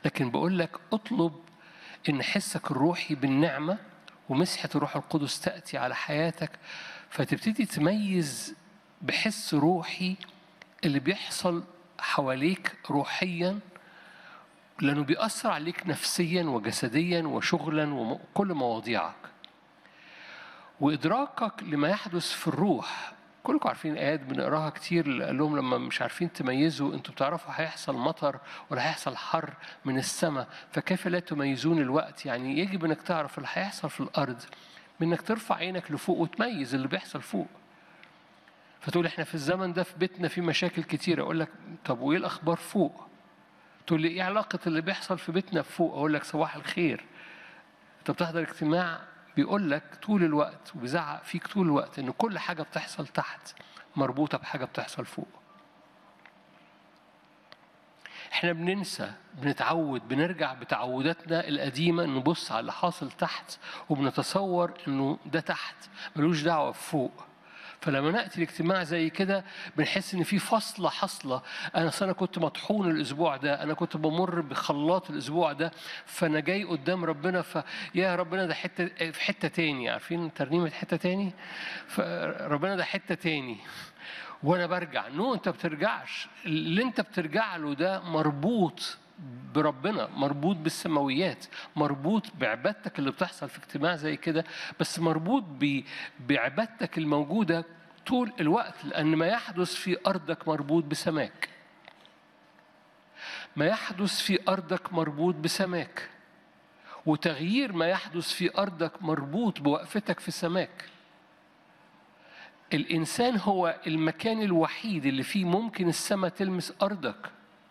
لكن بقول لك اطلب ان حسك الروحي بالنعمه ومسحه الروح القدس تاتي على حياتك فتبتدي تميز بحس روحي اللي بيحصل حواليك روحيا لانه بيأثر عليك نفسيا وجسديا وشغلا وكل مواضيعك وادراكك لما يحدث في الروح كلكم عارفين ايات بنقراها كتير اللي قال لهم لما مش عارفين تميزوا انتوا بتعرفوا هيحصل مطر ولا هيحصل حر من السماء فكيف لا تميزون الوقت يعني يجب انك تعرف اللي هيحصل في الارض بانك ترفع عينك لفوق وتميز اللي بيحصل فوق فتقول احنا في الزمن ده في بيتنا في مشاكل كتيره اقول لك طب وايه الاخبار فوق تقول لي ايه علاقه اللي بيحصل في بيتنا فوق اقول لك صباح الخير انت بتحضر اجتماع بيقول لك طول الوقت وبيزعق فيك طول الوقت ان كل حاجه بتحصل تحت مربوطه بحاجه بتحصل فوق احنا بننسى بنتعود بنرجع بتعوداتنا القديمه نبص على اللي حاصل تحت وبنتصور انه ده تحت ملوش دعوه بفوق فلما ناتي الاجتماع زي كده بنحس ان في فصله حاصله انا انا كنت مطحون الاسبوع ده انا كنت بمر بخلاط الاسبوع ده فانا جاي قدام ربنا فيا ربنا ده حته في حته تاني عارفين ترنيمه حته تاني فربنا ده حته تاني وانا برجع نو انت بترجعش اللي انت بترجع له ده مربوط بربنا مربوط بالسماويات مربوط بعبادتك اللي بتحصل في اجتماع زي كده بس مربوط بعبادتك الموجودة طول الوقت لأن ما يحدث في أرضك مربوط بسماك ما يحدث في أرضك مربوط بسماك وتغيير ما يحدث في أرضك مربوط بوقفتك في سماك الإنسان هو المكان الوحيد اللي فيه ممكن السماء تلمس أرضك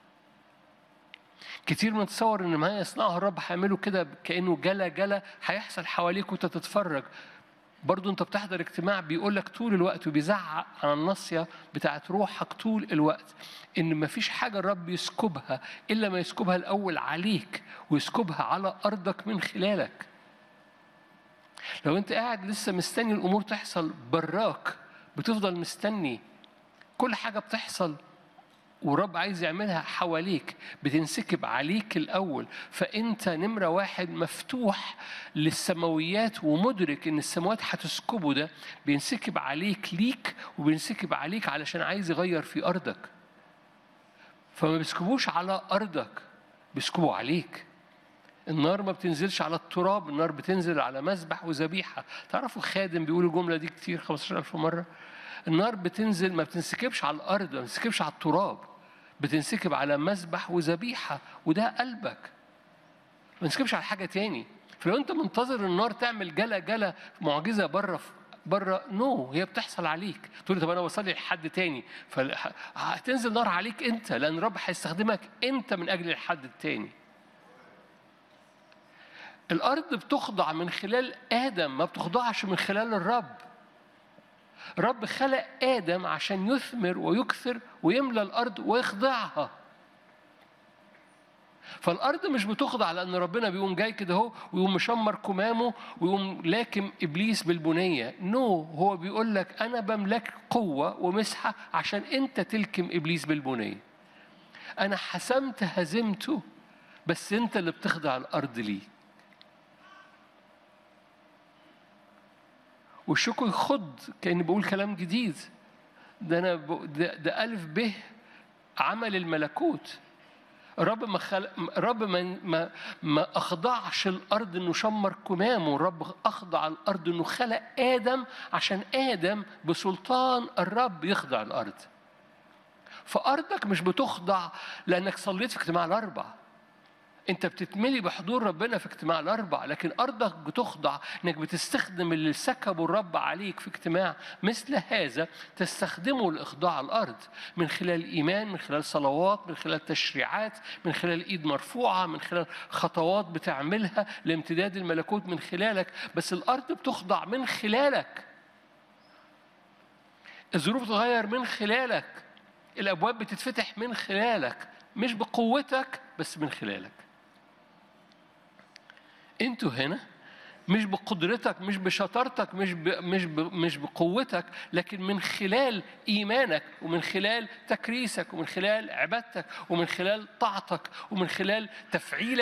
كتير بنتصور ان ما يصنعه الرب هيعمله كده كانه جلا جلا هيحصل حواليك وانت تتفرج برضو انت بتحضر اجتماع بيقول لك طول الوقت وبيزعق على الناصيه بتاعت روحك طول الوقت ان ما فيش حاجه الرب يسكبها الا ما يسكبها الاول عليك ويسكبها على ارضك من خلالك لو انت قاعد لسه مستني الامور تحصل براك بتفضل مستني كل حاجه بتحصل ورب عايز يعملها حواليك بتنسكب عليك الأول فأنت نمرة واحد مفتوح للسماويات ومدرك إن السماوات هتسكبه ده بينسكب عليك ليك وبينسكب عليك علشان عايز يغير في أرضك فما بيسكبوش على أرضك بيسكبوا عليك النار ما بتنزلش على التراب النار بتنزل على مذبح وذبيحة تعرفوا خادم بيقول الجملة دي كتير 15000 مرة النار بتنزل ما بتنسكبش على الأرض ما بتنسكبش على التراب بتنسكب على مذبح وذبيحة وده قلبك ما تنسكبش على حاجة تاني فلو أنت منتظر النار تعمل جلا جلا معجزة بره بره نو no. هي بتحصل عليك تقول طب انا بصلي لحد تاني فهتنزل نار عليك انت لان الرب هيستخدمك انت من اجل الحد التاني الارض بتخضع من خلال ادم ما بتخضعش من خلال الرب رب خلق آدم عشان يثمر ويكثر ويملى الأرض ويخضعها فالأرض مش بتخضع لأن ربنا بيقوم جاي كده اهو ويقوم مشمر كمامه ويقوم لاكم إبليس بالبنية نو no. هو بيقول لك أنا بملك قوة ومسحة عشان أنت تلكم إبليس بالبنية أنا حسمت هزمته بس أنت اللي بتخضع الأرض ليه والشكر يخض كأني بقول كلام جديد ده أنا ده, ده ألف به عمل الملكوت الرب ما خلق الرب ما ما ما اخضعش الارض انه شمر كمامه الرب اخضع الارض انه خلق ادم عشان ادم بسلطان الرب يخضع الارض فارضك مش بتخضع لانك صليت في اجتماع الاربع انت بتتملي بحضور ربنا في اجتماع الاربع لكن ارضك بتخضع انك بتستخدم اللي سكبه الرب عليك في اجتماع مثل هذا تستخدمه لاخضاع الارض من خلال ايمان من خلال صلوات من خلال تشريعات من خلال ايد مرفوعه من خلال خطوات بتعملها لامتداد الملكوت من خلالك بس الارض بتخضع من خلالك الظروف تتغير من خلالك الابواب بتتفتح من خلالك مش بقوتك بس من خلالك انتوا هنا مش بقدرتك مش بشطارتك مش ب... مش ب... مش بقوتك لكن من خلال ايمانك ومن خلال تكريسك ومن خلال عبادتك ومن خلال طاعتك ومن خلال تفعيلك